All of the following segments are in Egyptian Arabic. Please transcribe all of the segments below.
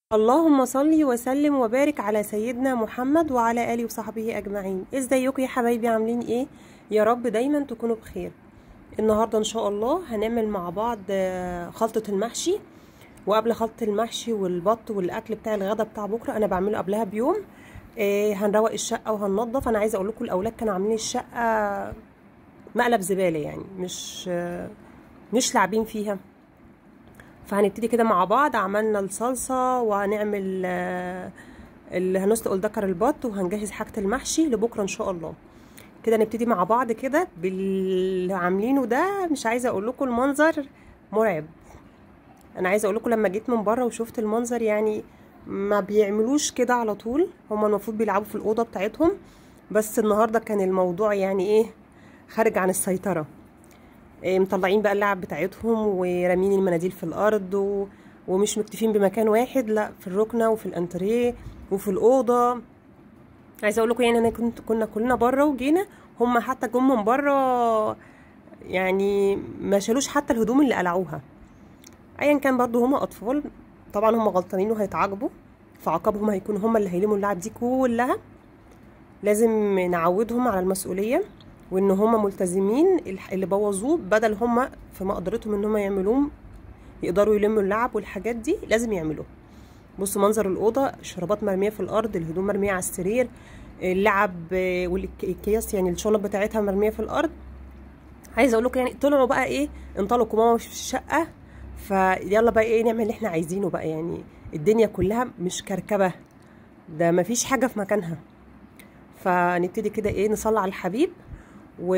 اللهم صل وسلم وبارك على سيدنا محمد وعلى اله وصحبه اجمعين ازيكم يا حبايبي عاملين ايه يا رب دايما تكونوا بخير النهارده ان شاء الله هنعمل مع بعض آه، خلطه المحشي وقبل خلطه المحشي والبط والاكل بتاع الغدا بتاع بكره انا بعمله قبلها بيوم آه، هنروق الشقه وهننضف انا عايزه اقول لكم الاولاد كانوا عاملين الشقه مقلب زباله يعني مش آه، مش لاعبين فيها فهنبتدي كده مع بعض عملنا الصلصة وهنعمل آه، اللي هنسلق الدكر البط وهنجهز حاجة المحشي لبكرة ان شاء الله كده نبتدي مع بعض كده باللي عاملينه ده مش عايزة اقول لكم المنظر مرعب انا عايزة اقول لكم لما جيت من بره وشفت المنظر يعني ما بيعملوش كده على طول هما المفروض بيلعبوا في الأوضة بتاعتهم بس النهاردة كان الموضوع يعني ايه خارج عن السيطرة إيه، مطلعين بقى اللعب بتاعتهم ورامين المناديل في الارض و... ومش مكتفين بمكان واحد لا في الركنه وفي الانتريه وفي الاوضه عايزه اقول لكم يعني انا كنت كنا كلنا بره وجينا هم حتى جم من بره يعني ما شالوش حتى الهدوم اللي قلعوها ايا كان برضو هم اطفال طبعا هم غلطانين وهيتعاقبوا فعقابهم هيكون هم اللي هيلموا اللعب دي كلها لازم نعودهم على المسؤوليه وان هم ملتزمين الح- اللي بوظوه بدل هم في مقدرتهم ان هم يعملوه يقدروا يلموا اللعب والحاجات دي لازم يعملوه بصوا منظر الاوضه الشرابات مرميه في الارض الهدوم مرميه على السرير اللعب آه، والاكياس يعني الشنط بتاعتها مرميه في الارض عايزه اقول لكم يعني طلعوا بقى ايه انطلقوا ماما في الشقه فيلا بقى ايه نعمل اللي احنا عايزينه بقى يعني الدنيا كلها مش كركبه ده مفيش حاجه في مكانها فنبتدي كده ايه نصلي على الحبيب و...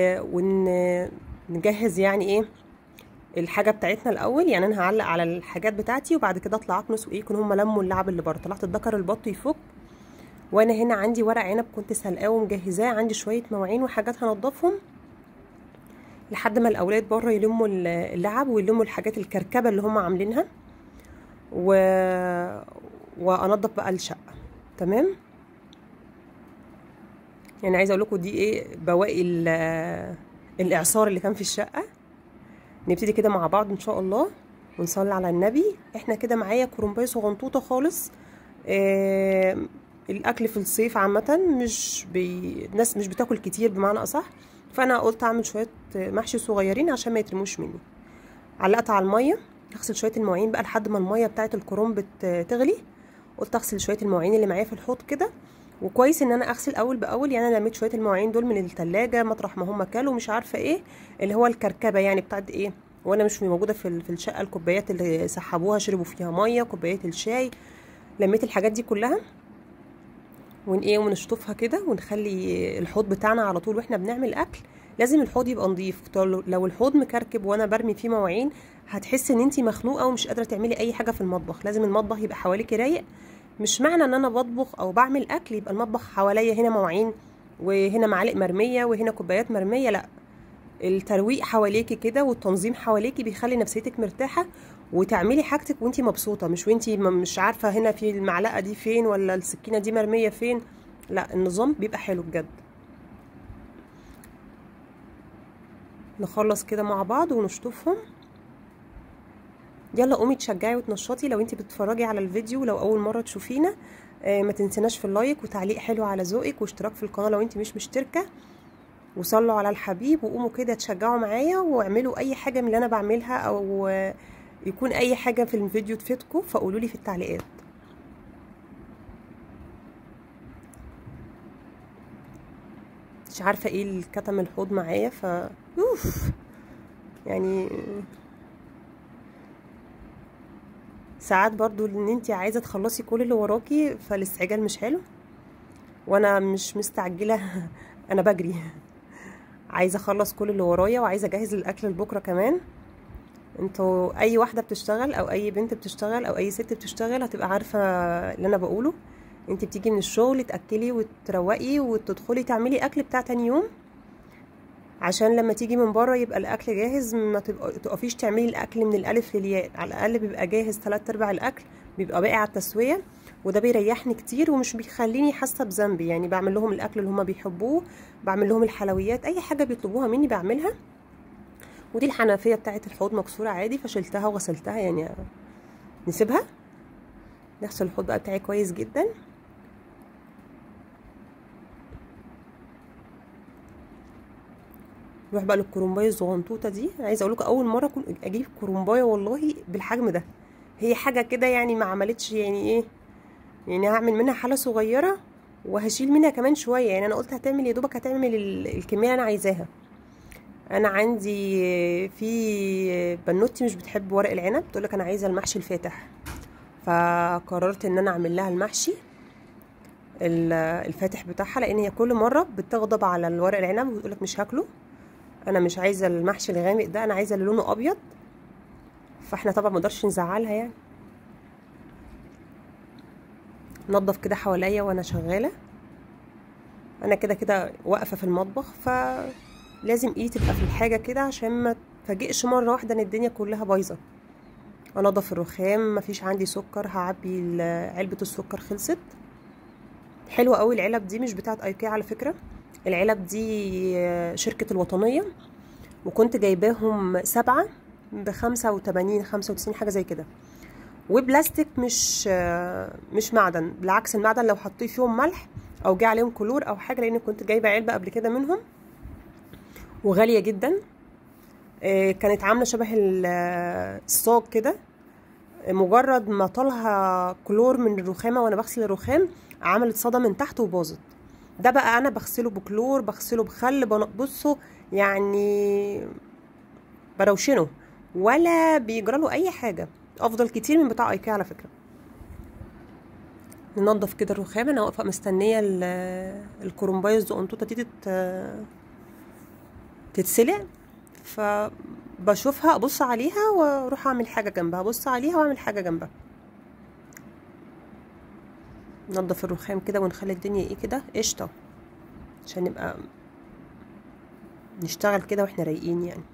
ونجهز يعني ايه الحاجه بتاعتنا الاول يعني انا هعلق على الحاجات بتاعتي وبعد كده اطلع اكنس وايه يكون هم لموا اللعب اللي بره طلعت الذكر البط يفك وانا هنا عندي ورق عنب كنت سلقاه ومجهزاه عندي شويه مواعين وحاجات هنضفهم لحد ما الاولاد بره يلموا اللعب ويلموا الحاجات الكركبه اللي هم عاملينها و... وانضف بقى الشقه تمام يعني عايزه اقول لكم دي ايه بواقي ال- الاعصار اللي كان في الشقه نبتدي كده مع بعض ان شاء الله ونصلي على النبي احنا كده معايا كرنبايه صغنطوطه خالص آه الاكل في الصيف عامه مش بي... الناس مش بتاكل كتير بمعنى اصح فانا قلت اعمل شويه محشي صغيرين عشان ما يترموش مني علقت على الميه اغسل شويه المواعين بقى لحد ما الميه بتاعه الكرنب ت- تغلي قلت اغسل شويه المواعين اللي معايا في الحوض كده وكويس ان انا اغسل اول باول يعني انا لميت شويه المواعين دول من التلاجة مطرح ما هم كلوا مش عارفه ايه اللي هو الكركبه يعني بتاعت ايه وانا مش موجوده في ال- في الشقه الكوبايات اللي سحبوها شربوا فيها ميه كوبايات الشاي لميت الحاجات دي كلها ون ايه ونشطفها كده ونخلي الحوض بتاعنا على طول واحنا بنعمل اكل لازم الحوض يبقى نظيف طول- لو الحوض مكركب وانا برمي فيه مواعين هتحسي ان انتي مخنوقه ومش قادره تعملي اي حاجه في المطبخ لازم المطبخ يبقى حواليكي رايق مش معنى ان انا بطبخ او بعمل اكل يبقى المطبخ حواليا هنا مواعين وهنا معالق مرميه وهنا كوبايات مرميه لا الترويق حواليكي كده والتنظيم حواليكي بيخلي نفسيتك مرتاحه وتعملي حاجتك وانتي مبسوطه مش وانتي م- مش عارفه هنا في المعلقه دي فين ولا السكينه دي مرميه فين لا النظام بيبقى حلو بجد نخلص كده مع بعض ونشطفهم يلا قومي تشجعي وتنشطي لو انتي بتتفرجي على الفيديو لو اول مره تشوفينا آه، ما تنسيناش في اللايك وتعليق حلو على ذوقك واشتراك في القناه لو انتي مش مشتركه وصلوا على الحبيب وقوموا كده تشجعوا معايا واعملوا اي حاجه من اللي انا بعملها او آه، يكون اي حاجه في الفيديو تفيدكم فقولوا لي في التعليقات مش عارفه ايه اللي كتم الحوض معايا ف اوف يعني ساعات برضو ان انت عايزه تخلصي كل اللي وراكي فالاستعجال مش حلو وانا مش مستعجله انا بجري عايزه اخلص كل اللي ورايا وعايزه اجهز الاكل لبكره كمان انتوا اي واحده بتشتغل او اي بنت بتشتغل او اي ست بتشتغل هتبقى عارفه اللي انا بقوله انت بتيجي من الشغل تاكلي وتروقي وتدخلي تعملي اكل بتاع تاني يوم عشان لما تيجي من بره يبقى الاكل جاهز ما تبقى تقفيش تعملي الاكل من الالف للياء على الاقل بيبقى جاهز تلات ارباع الاكل بيبقى باقي على التسويه وده بيريحني كتير ومش بيخليني حاسه بذنب يعني بعمل لهم الاكل اللي هما بيحبوه بعمل لهم الحلويات اي حاجه بيطلبوها مني بعملها ودي الحنفيه بتاعه الحوض مكسوره عادي فشلتها وغسلتها يعني نسيبها نغسل الحوض بقى بتاعي كويس جدا نروح بقى للكرومبايه الزغنطوطه دي عايزه اقول لكم اول مره اجيب كرومبايه والله بالحجم ده هي حاجه كده يعني ما عملتش يعني ايه يعني هعمل منها حاله صغيره وهشيل منها كمان شويه يعني انا قلت هتعمل يا دوبك هتعمل الكميه اللي انا عايزاها انا عندي في بنوتي مش بتحب ورق العنب بتقول لك انا عايزه المحشي الفاتح فقررت ان انا اعمل لها المحشي الفاتح بتاعها لان هي كل مره بتغضب على الورق العنب وتقول لك مش هاكله انا مش عايزه المحشي الغامق ده انا عايزه اللي لونه ابيض فاحنا طبعا مقدرش نزعلها يعني نضف كده حواليا وانا شغاله انا كده كده واقفه في المطبخ فلازم ايدي تبقى في الحاجه كده عشان ما تفاجئش مره واحده ان الدنيا كلها بايظه انضف الرخام مفيش عندي سكر هعبي علبه السكر خلصت حلوه قوي العلب دي مش بتاعت ايكيا على فكره العلب دي شركة الوطنية وكنت جايباهم سبعة بخمسة وتمانين خمسة وتسعين حاجة زي كده وبلاستيك مش مش معدن بالعكس المعدن لو حطيه فيهم ملح او جه عليهم كلور او حاجه لان كنت جايبه علبه قبل كده منهم وغاليه جدا كانت عامله شبه الصاج كده مجرد ما طالها كلور من الرخامه وانا بغسل الرخام عملت صدى من تحت وباظت ده بقى انا بغسله بكلور بغسله بخل بصوا يعني بروشنه ولا بيجرى له اي حاجه افضل كتير من بتاع ايكيا على فكره ننضف كده الرخام انا واقفه مستنيه الكرومبايه الزقنطوطه دي تت تتسلق فبشوفها ابص عليها واروح اعمل حاجه جنبها ابص عليها واعمل حاجه جنبها ننضف الرخام كده ونخلي الدنيا ايه كده قشطه عشان نبقى نشتغل كده واحنا رايقين يعني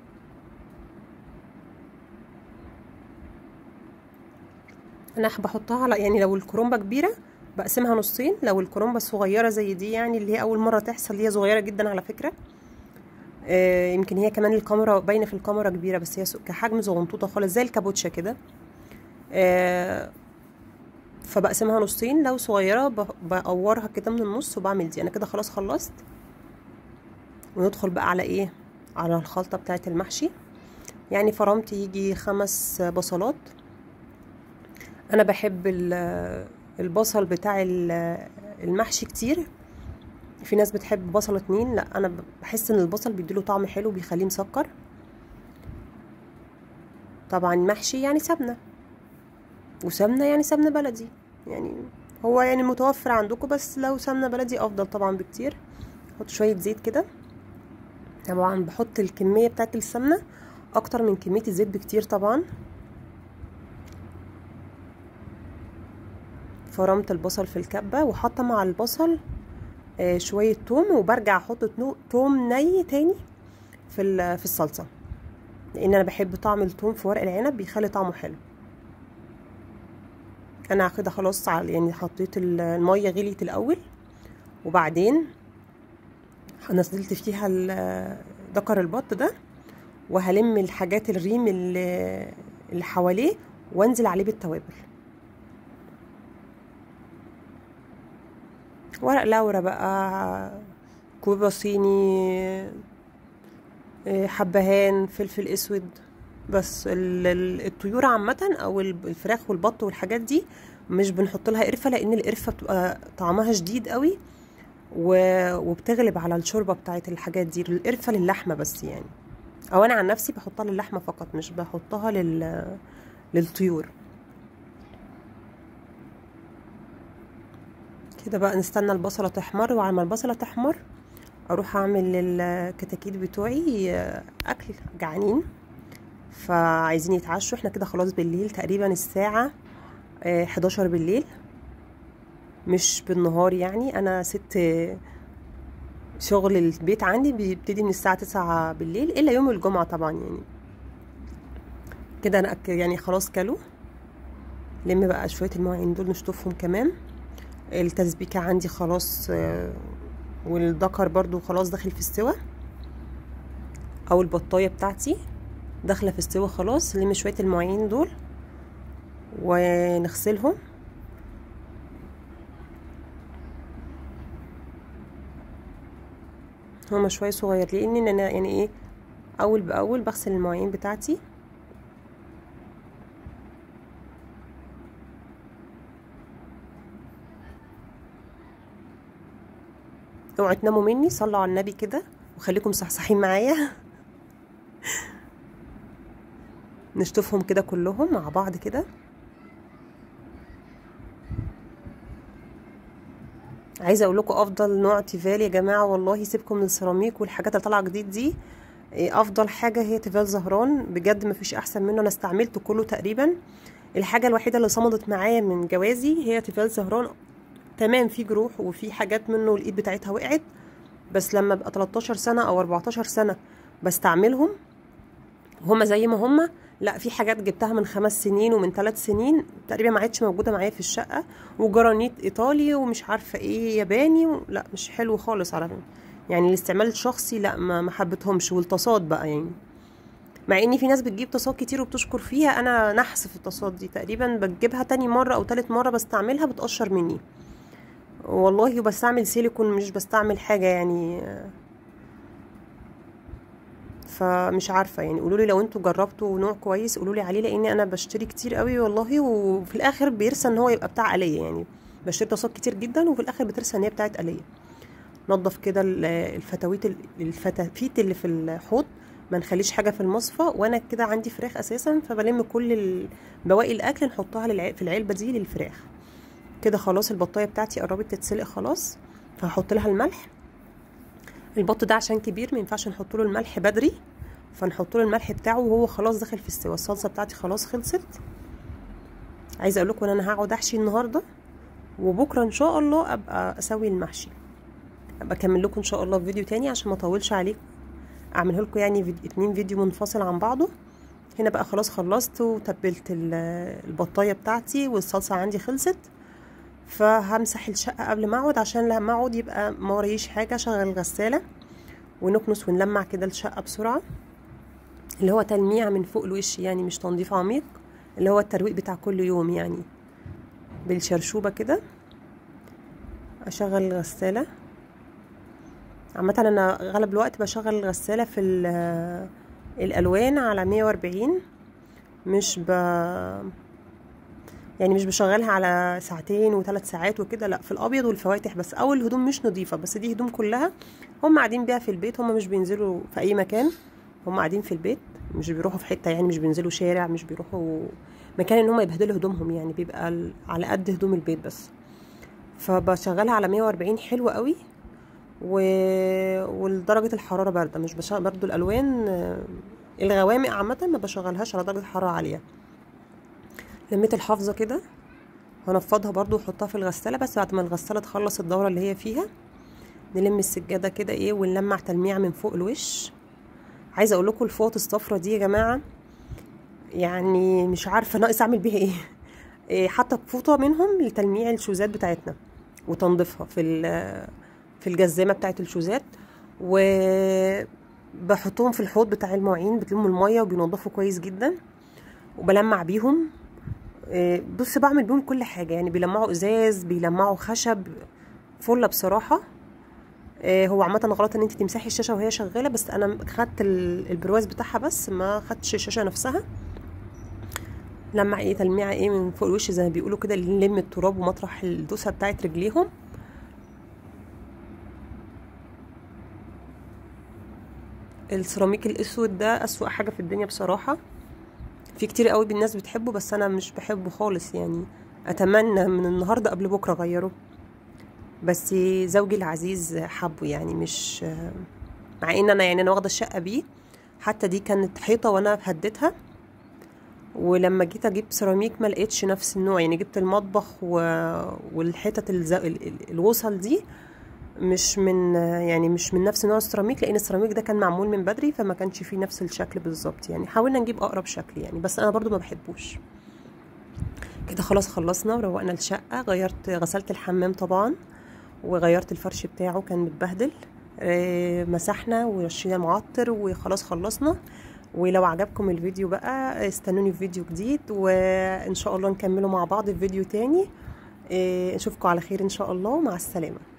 انا بحطها على يعني لو الكرومبه كبيره بقسمها نصين لو الكرومبه صغيره زي دي يعني اللي هي اول مره تحصل هي صغيره جدا على فكره آه يمكن هي كمان الكاميرا باينه في الكاميرا كبيره بس هي كحجم زغنطوطه خالص زي الكابوتشا كده آه فبقسمها نصين لو صغيرة بقورها كده من النص وبعمل دي انا كده خلاص خلصت وندخل بقى على ايه على الخلطة بتاعة المحشي يعني فرمت يجي خمس بصلات انا بحب البصل بتاع المحشي كتير في ناس بتحب بصل اتنين لا انا بحس ان البصل بيديله طعم حلو بيخليه مسكر طبعا محشي يعني سمنه وسمنه يعني سمنه بلدي يعني هو يعني متوفر عندكم بس لو سمنه بلدي افضل طبعا بكتير احط شويه زيت كده طبعا بحط الكميه بتاعت السمنه اكتر من كميه الزيت بكتير طبعا فرمت البصل في الكبه وحاطه مع البصل آه شويه توم وبرجع احط توم ني تاني في في الصلصه لان انا بحب طعم التوم في ورق العنب بيخلي طعمه حلو انا كده خلاص يعني حطيت الميه غليت الاول وبعدين نزلت فيها دكر البط ده وهلم الحاجات الريم اللي, اللي حواليه وانزل عليه بالتوابل ورق لورا بقى كوبا صيني حبهان فلفل اسود بس الطيور عامة او الفراخ والبط والحاجات دي مش بنحط لها قرفة لان القرفة بتبقى طعمها شديد قوي وبتغلب على الشوربة بتاعت الحاجات دي القرفة للحمة بس يعني او انا عن نفسي بحطها للحمة فقط مش بحطها لل للطيور كده بقى نستنى البصلة تحمر وعلى ما البصلة تحمر اروح اعمل الكتاكيت بتوعي اكل جعانين فعايزين يتعشوا احنا كده خلاص بالليل تقريبا الساعة اه 11 بالليل مش بالنهار يعني انا ست شغل البيت عندي بيبتدي من الساعة 9 بالليل الا يوم الجمعة طبعا يعني كده انا يعني خلاص كلوا لم بقى شوية المواعين دول نشطفهم كمان التسبيكة عندي خلاص اه والذكر برضو خلاص داخل في السوا او البطاية بتاعتي داخله في السوا خلاص نلم شويه المواعين دول ونغسلهم هما شويه صغير لان انا يعني ايه اول باول بغسل المواعين بتاعتي اوعوا تناموا مني صلوا على النبي كده وخليكم صحصحين معايا نشطفهم كده كلهم مع بعض كده عايزه اقول لكم افضل نوع تيفال يا جماعه والله سيبكم من السيراميك والحاجات اللي طالعه جديد دي افضل حاجه هي تيفال زهران بجد مفيش احسن منه انا استعملته كله تقريبا الحاجه الوحيده اللي صمدت معايا من جوازي هي تيفال زهران تمام في جروح وفي حاجات منه الايد بتاعتها وقعت بس لما ابقى 13 سنه او 14 سنه بستعملهم هما زي ما هما لا في حاجات جبتها من خمس سنين ومن ثلاث سنين تقريبا ما عادش موجوده معايا في الشقه وجرانيت ايطالي ومش عارفه ايه ياباني و... لا مش حلو خالص على فكره يعني الاستعمال الشخصي لا ما ما حبيتهمش والطاسات بقى يعني مع ان في ناس بتجيب طاسات كتير وبتشكر فيها انا نحس في الطاسات دي تقريبا بجيبها تاني مره او تالت مره بستعملها بتقشر مني والله بستعمل سيليكون مش بستعمل حاجه يعني فمش عارفه يعني قولوا لي لو انتوا جربتوا نوع كويس قولوا لي عليه لان انا بشتري كتير قوي والله وفي الاخر بيرسى ان هو يبقى بتاع آلية يعني بشتري طاسات كتير جدا وفي الاخر بترسى ان هي بتاعت آلية نضف كده الفتاويت الفتافيت اللي في الحوض ما نخليش حاجه في المصفى وانا كده عندي فراخ اساسا فبلم كل بواقي الاكل نحطها في العلبه دي للفراخ كده خلاص البطايه بتاعتي قربت تتسلق خلاص فهحط لها الملح البط ده عشان كبير ما ينفعش نحط له الملح بدري فنحط له الملح بتاعه وهو خلاص داخل في السوا الصلصه بتاعتي خلاص خلصت عايزه اقول لكم ان انا هقعد احشي النهارده وبكره ان شاء الله ابقى اسوي المحشي ابقى اكمل لكم ان شاء الله في فيديو تاني عشان ما اطولش عليكم اعمله لكم يعني فيديو اتنين فيديو منفصل عن بعضه هنا بقى خلاص خلصت وتبلت البطايه بتاعتي والصلصه عندي خلصت فهمسح الشقه قبل ما اقعد عشان لما اقعد يبقى ما وريش حاجه اشغل الغساله ونكنس ونلمع كده الشقه بسرعه اللي هو تلميع من فوق الوش يعني مش تنظيف عميق اللي هو الترويق بتاع كل يوم يعني بالشرشوبه كده اشغل الغساله عامه انا غالب الوقت بشغل الغساله في الالوان على 140 مش ب يعني مش بشغلها على ساعتين وثلاث ساعات وكده لا في الابيض والفواتح بس او الهدوم مش نظيفه بس دي هدوم كلها هم قاعدين بيها في البيت هم مش بينزلوا في اي مكان هم قاعدين في البيت مش بيروحوا في حته يعني مش بينزلوا شارع مش بيروحوا مكان ان هم يبهدلوا هدومهم يعني بيبقى على قد هدوم البيت بس فبشغلها على 140 حلو قوي و... ودرجه الحراره بارده مش بشغل برضو الالوان الغوامق عامه ما بشغلهاش على درجه حراره عاليه لميت الحافظه كده هنفضها برضو واحطها في الغساله بس بعد ما الغساله تخلص الدوره اللي هي فيها نلم السجاده كده ايه ونلمع تلميع من فوق الوش عايزه اقول لكم الفوط الصفرة دي يا جماعه يعني مش عارفه ناقص اعمل بيها ايه, إيه حاطه فوطه منهم لتلميع الشوزات بتاعتنا وتنظيفها في في الجزامه بتاعت الشوزات و بحطهم في الحوض بتاع المواعين بتلموا الميه وبينضفوا كويس جدا وبلمع بيهم بص بعمل بيهم كل حاجه يعني بيلمعوا ازاز بيلمعوا خشب فله بصراحه هو عامه غلط ان انت تمسحي الشاشه وهي شغاله بس انا خدت البرواز بتاعها بس ما خدتش الشاشه نفسها لمع ايه تلميعه ايه من فوق الوش زي ما بيقولوا كده اللي نلم التراب ومطرح الدوسه بتاعت رجليهم السيراميك الاسود ده اسوأ حاجه في الدنيا بصراحه في كتير قوي بالناس بتحبه بس انا مش بحبه خالص يعني اتمنى من النهارده قبل بكره اغيره بس زوجي العزيز حبه يعني مش مع ان انا يعني انا واخده الشقه بيه حتى دي كانت حيطه وانا هديتها ولما جيت اجيب سيراميك ما لقيتش نفس النوع يعني جبت المطبخ و... والحتت الز... الوصل دي مش من يعني مش من نفس نوع السيراميك لان السيراميك ده كان معمول من بدري فما كانش فيه نفس الشكل بالظبط يعني حاولنا نجيب اقرب شكل يعني بس انا برضو ما بحبوش كده خلاص خلصنا وروقنا الشقه غيرت غسلت الحمام طبعا وغيرت الفرش بتاعه كان متبهدل آه مسحنا ورشينا معطر وخلاص خلصنا ولو عجبكم الفيديو بقى استنوني في فيديو جديد وان شاء الله نكمله مع بعض في فيديو تاني آه نشوفكم على خير ان شاء الله مع السلامه